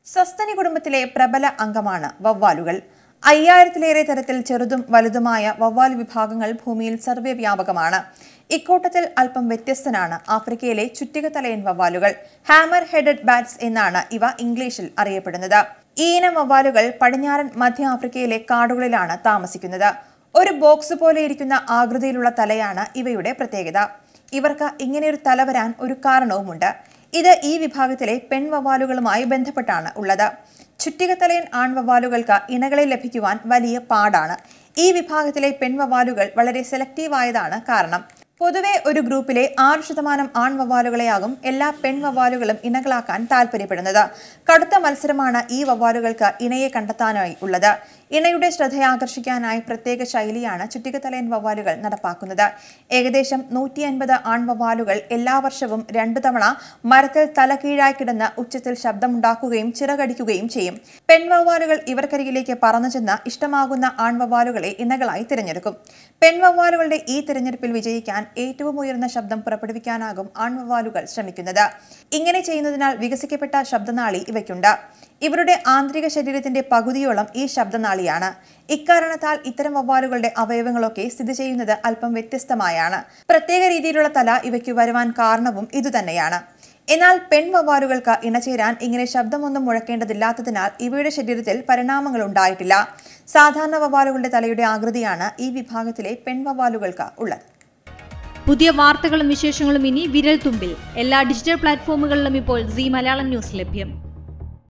സസ്തനി കുടുംബത്തിലെ പ്രബല അംഗമാണ് വവ്വാലുകൾ അയ്യായിരത്തിലേറെ തരത്തിൽ ചെറുതും വലുതുമായ വവ്വാൽ വിഭാഗങ്ങൾ ഭൂമിയിൽ സർവ്വവ്യാപകമാണ് ഇക്കൂട്ടത്തിൽ അല്പം വ്യത്യസ്തനാണ് ആഫ്രിക്കയിലെ ചുറ്റികത്തലയൻ വവ്വാലുകൾ ഹാമർ ഹെഡഡ് ബാറ്റ്സ് എന്നാണ് ഇവ ഇംഗ്ലീഷിൽ അറിയപ്പെടുന്നത് ഈ ഇനം വവ്വാലുകൾ പടിഞ്ഞാറൻ മധ്യ ആഫ്രിക്കയിലെ കാടുകളിലാണ് താമസിക്കുന്നത് ഒരു ബോക്സ് പോലെ ഇരിക്കുന്ന ആകൃതിയിലുള്ള തലയാണ് ഇവയുടെ പ്രത്യേകത ഇവർക്ക് ഇങ്ങനെയൊരു തല വരാൻ ഒരു കാരണവുമുണ്ട് ഇത് ഈ വിഭാഗത്തിലെ പെൺവവ്വാലുകളുമായി ബന്ധപ്പെട്ടാണ് ഉള്ളത് ചുറ്റികത്തലയൻ ആൺവവ്വാലുകൾക്ക് ഇണകളെ ലഭിക്കുവാൻ വലിയ പാടാണ് ഈ വിഭാഗത്തിലെ പെൺവവ്വാലുകൾ വളരെ സെലക്റ്റീവായതാണ് കാരണം പൊതുവെ ഒരു ഗ്രൂപ്പിലെ ആറ് ശതമാനം ആൺവവ്വാലുകളെയാകും എല്ലാ പെൺവവ്വാലുകളും ഇണകളാക്കാൻ താല്പര്യപ്പെടുന്നത് കടുത്ത മത്സരമാണ് ഈ വവ്വാലുകൾക്ക് ഇണയെ കണ്ടെത്താനായി ഉള്ളത് ഇണയുടെ ശ്രദ്ധയാകർഷിക്കാനായി പ്രത്യേക ശൈലിയാണ് ചുറ്റികത്തലയൻ വവ്വാലുകൾ നടപ്പാക്കുന്നത് ഏകദേശം നൂറ്റി അൻപത് ആൺവവ്വാലുകൾ എല്ലാ വർഷവും രണ്ടു തവണ മരത്തിൽ തല കീഴായി കിടന്ന് ഉച്ചത്തിൽ ശബ്ദമുണ്ടാക്കുകയും ചിറകടിക്കുകയും ചെയ്യും പെൺവവ്വാലുകൾ ഇവർക്കരികിലേക്ക് പറന്നു ചെന്ന് ഇഷ്ടമാകുന്ന ആൺവവ്വാലുകളെ ഇണകളായി തിരഞ്ഞെടുക്കും പെൺവവ്വാലുകളുടെ ഈ തിരഞ്ഞെടുപ്പിൽ വിജയിക്കാൻ ഏറ്റവും ഉയർന്ന ശബ്ദം പുറപ്പെടുവിക്കാനാകും ആൺവവ്വാലുകൾ ശ്രമിക്കുന്നത് ഇങ്ങനെ ചെയ്യുന്നതിനാൽ വികസിക്കപ്പെട്ട ശബ്ദനാളി ഇവയ്ക്കുണ്ട് ഇവരുടെ ആന്തരിക ശരീരത്തിന്റെ പകുതിയോളം ഈ ശബ്ദനാളിയാണ് ഇക്കാരണത്താൽ ഇത്തരം വവ്വാലുകളുടെ അവയവങ്ങളൊക്കെ സ്ഥിതി ചെയ്യുന്നത് അല്പം വ്യത്യസ്തമായാണ് പ്രത്യേക രീതിയിലുള്ള തല ഇവയ്ക്ക് വരുവാൻ കാരണവും ഇതുതന്നെയാണ് എന്നാൽ പെൺവവ്വാലുകൾക്ക് ഇണചേരാൻ ഇങ്ങനെ ശബ്ദമൊന്നും മുഴക്കേണ്ടതില്ലാത്തതിനാൽ ഇവയുടെ ശരീരത്തിൽ പരിണാമങ്ങൾ ഉണ്ടായിട്ടില്ല സാധാരണ വവ്വാലുകളുടെ തലയുടെ ആകൃതിയാണ് ഈ വിഭാഗത്തിലെ പെൺവവ്വാലുകൾക്ക് ഉള്ളത് പുതിയ വാർത്തകളും വിശേഷങ്ങളും ഇനി വിരൽ തുമ്പിൽ എല്ലാ ഡിജിറ്റൽ പ്ലാറ്റ്ഫോമുകളിലും ഇപ്പോൾ സി മലയാളം ന്യൂസ് ലഭ്യം